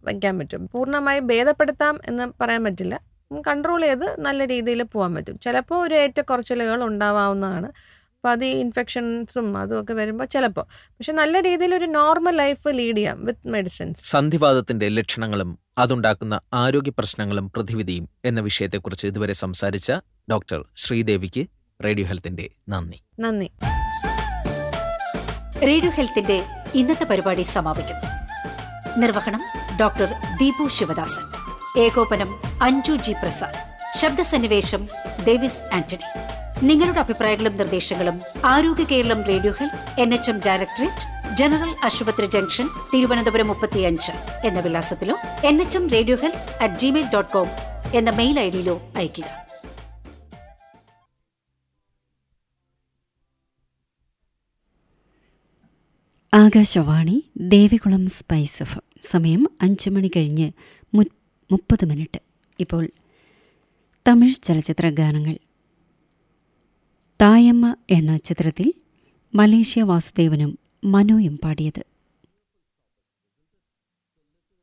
വയ്ക്കാൻ പറ്റും പൂർണ്ണമായും ഭേദപ്പെടുത്താം എന്ന് പറയാൻ പറ്റില്ല കൺട്രോൾ ചെയ്ത് നല്ല രീതിയിൽ പോകാൻ പറ്റും ചിലപ്പോൾ ഒരു ഏറ്റക്കുറച്ചിലുകൾ ഉണ്ടാവാവുന്നതാണ് അപ്പോൾ അത് ഈ ഇൻഫെക്ഷൻസും അതുമൊക്കെ വരുമ്പോൾ ചിലപ്പോൾ പക്ഷെ നല്ല രീതിയിൽ ഒരു നോർമൽ ലൈഫ് ലീഡ് ചെയ്യാം വിത്ത് മെഡിസിൻസ് സന്ധിവാദത്തിന്റെ ലക്ഷണങ്ങളും അതുണ്ടാക്കുന്ന ആരോഗ്യ പ്രശ്നങ്ങളും പ്രതിവിധിയും എന്ന വിഷയത്തെക്കുറിച്ച് ഇതുവരെ സംസാരിച്ച ഡോക്ടർ ശ്രീദേവിക്ക് റേഡിയോ ഹെൽത്തിന്റെ നന്ദി നന്ദി റേഡിയോ ഹെൽത്തിന്റെ ഇന്നത്തെ പരിപാടി സമാപിക്കുന്നു നിർവഹണം ഡോക്ടർ ദീപു ശിവദാസൻ ഏകോപനം അഞ്ജു ജി പ്രസാദ് ശബ്ദസന്നിവേശം ഡേവിസ് ആന്റണി നിങ്ങളുടെ അഭിപ്രായങ്ങളും നിർദ്ദേശങ്ങളും Arogya Keralam radio health N H M directorate general ആശുപത്രി ജംഗ്ഷൻ തിരുവനന്തപുരം മുപ്പത്തിയഞ്ച് എന്ന വിലാസത്തിലോ N H M radio health at gmail dot com എന്ന മെയിൽ ഐ ഡിയിലോ അയയ്ക്കുക ആകാശവാണി ദേവികുളം സ്പൈസ് എഫ് സമയം അഞ്ച് മണി കഴിഞ്ഞ് മു- മുപ്പത് മിനിറ്റ് ഇപ്പോൾ തമിഴ് ചലച്ചിത്ര ഗാനങ്ങൾ തായമ്മ എന്ന ചിത്രത്തിൽ മലേഷ്യ വാസുദേവനും മനുവും പാടിയത്